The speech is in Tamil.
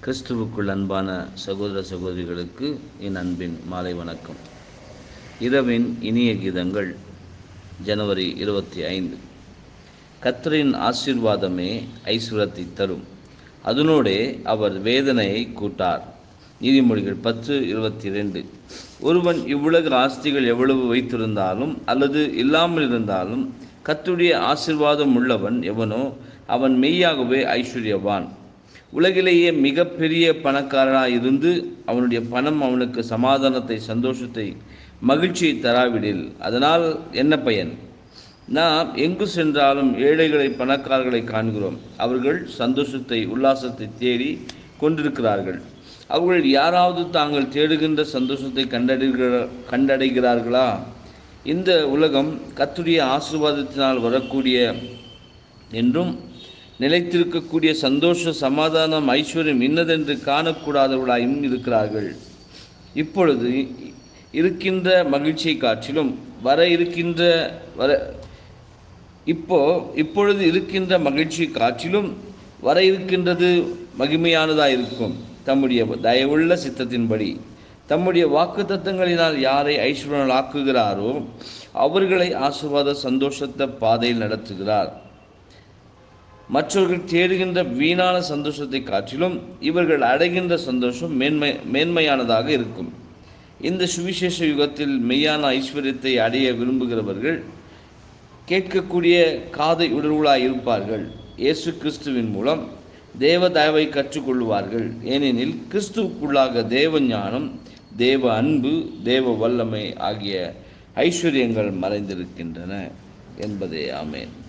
கிறிஸ்துவுக்குள் அன்பான சகோதர சகோதரிகளுக்கு என் அன்பின் மாலை வணக்கம் இரவின் இனிய கீதங்கள் ஜனவரி இருபத்தி ஐந்து கர்த்தரின் ஆசீர்வாதமே ஐஸ்வரத்தை தரும் அதனோடே அவர் வேதனையை கூட்டார் நீதிமொழிகள் பத்து இருபத்தி ரெண்டு ஒருவன் இவ்வுலக ஆஸ்திகள் எவ்வளவு வைத்திருந்தாலும் அல்லது இல்லாமல் இருந்தாலும் கர்த்தருடைய ஆசீர்வாதம் உள்ளவன் எவனோ அவன் மெய்யாகவே ஐஸ்வர்யவான் உலகிலேயே மிகப்பெரிய பணக்காரனாக இருந்து அவனுடைய பணம் அவனுக்கு சமாதானத்தை சந்தோஷத்தை மகிழ்ச்சியை தராவிடில் அதனால் என்ன பயன் நாம் எங்கு சென்றாலும் ஏழைகளை பணக்காரர்களை காண்கிறோம் அவர்கள் சந்தோஷத்தை உல்லாசத்தை தேடி கொண்டிருக்கிறார்கள் அவர்கள் யாராவது தாங்கள் தேடுகின்ற சந்தோஷத்தை கண்டடைகிற கண்டடைகிறார்களா இந்த உலகம் கத்துடைய ஆசீர்வாதத்தினால் வரக்கூடிய என்றும் நிலைத்திருக்கக்கூடிய சந்தோஷ சமாதானம் ஐஸ்வர்யம் இன்னதென்று காணக்கூடாதவர்களாயும் இருக்கிறார்கள் இப்பொழுது இருக்கின்ற மகிழ்ச்சியை காற்றிலும் வர இருக்கின்ற வர இப்போ இப்பொழுது இருக்கின்ற மகிழ்ச்சி காற்றிலும் வர இருக்கின்றது மகிமையானதாக இருக்கும் தம்முடைய தயவுள்ள சித்தத்தின்படி தம்முடைய வாக்கு தத்தங்களினால் யாரை ஐஸ்வர்யனால் ஆக்குகிறாரோ அவர்களை ஆசிர்வாத சந்தோஷத்த பாதையில் நடத்துகிறார் மற்றவர்கள் தேடுகின்ற வீணான சந்தோஷத்தை காற்றிலும் இவர்கள் அடைகின்ற சந்தோஷம் மேன்மை மேன்மையானதாக இருக்கும் இந்த சுவிசேஷ யுகத்தில் மெய்யான ஐஸ்வர்யத்தை அடைய விரும்புகிறவர்கள் கேட்கக்கூடிய காதை உணர்வுகளாய் இருப்பார்கள் இயேசு கிறிஸ்துவின் மூலம் தேவ தயவை கற்றுக்கொள்வார்கள் ஏனெனில் கிறிஸ்துவுக்குள்ளாக தேவ ஞானம் தேவ அன்பு தேவ வல்லமை ஆகிய ஐஸ்வர்யங்கள் மறைந்திருக்கின்றன என்பதே ஆமேன்